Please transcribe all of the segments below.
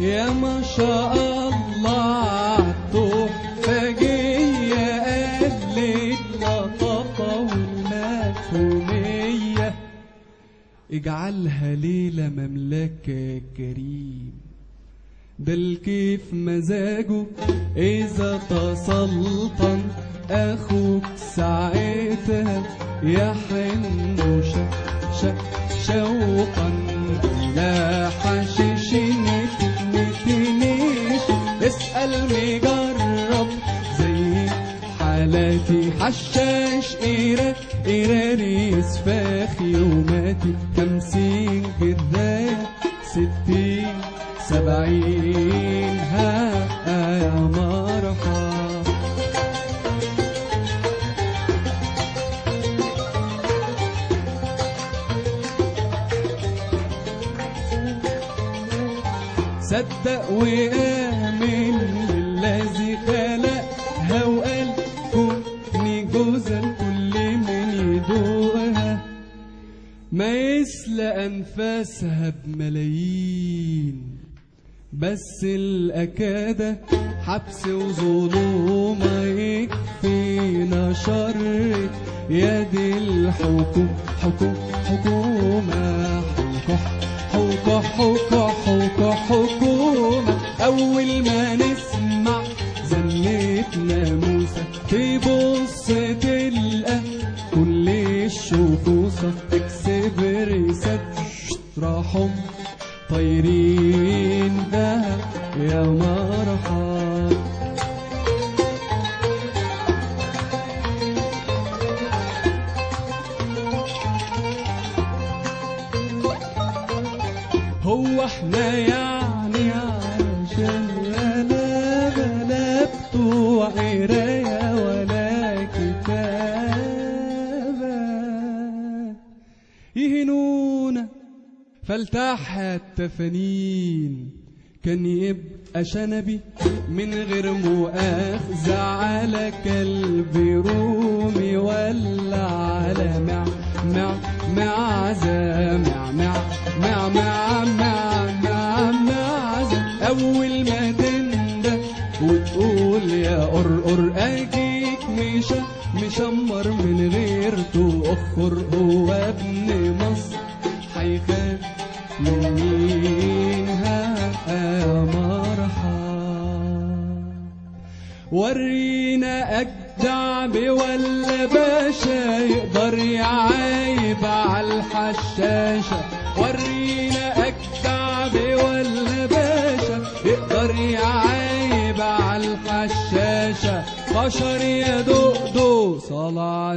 يا ما شاء الله عالتحفة جاية قال اللطافة والمفهومية اجعلها ليلة مملكة يا كريم ده الكيف مزاجه إذا تسلطن أخوك ساعتها يحن ش ش شوقا لا حشيش نتنيش اسأل مجرب زي حالاتي حشاش إيرا إيرانيس فاخي وماتي خمسين كذاب ستين سبعين ها يا مرحبا صدق وآمن بالذي خلقها وقال كوني جوزا كل من يدوقها ما يسلى أنفاسها بملايين بس الأكادة حبس وظلومة يكفينا شر يد الحكوم حكوم حكومة حكوم حكوم حكوم حكومة أول ما نسمع زنة ناموسة تبص تلقى كل الشخوصة تكسب رسالة راحوا طايرين ده يا مرحب هو احنا يعني عشان ولا بلا بتوع قراية ولا كتابة يهنونا فلتح التفانين كان يبقى شنبي من غير مؤاخذة على كلب رومي ولا على مع مع معزة مع مع مع مع مع مع معزة أول ما تندى وتقول يا قرقر أجيك مش مشمر من غير تأخر هو ابن مصر حيخاف من مين ها يا مرحب ورينا أجدع ولا باشا يقدر يعايب على الحشاشة ورينا أجدع ولا باشا يقدر يعايب على الحشاشة بشر يا دقدق صلاة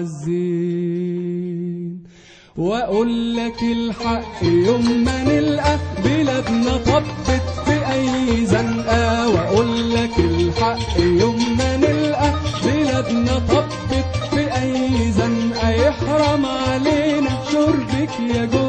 الزين واقول لك الحق يوم ما نلقى بلادنا طبت في اي زنقه واقول لك الحق يوم ما نلقى بلادنا طبت في اي زنقه يحرم علينا شربك يا جو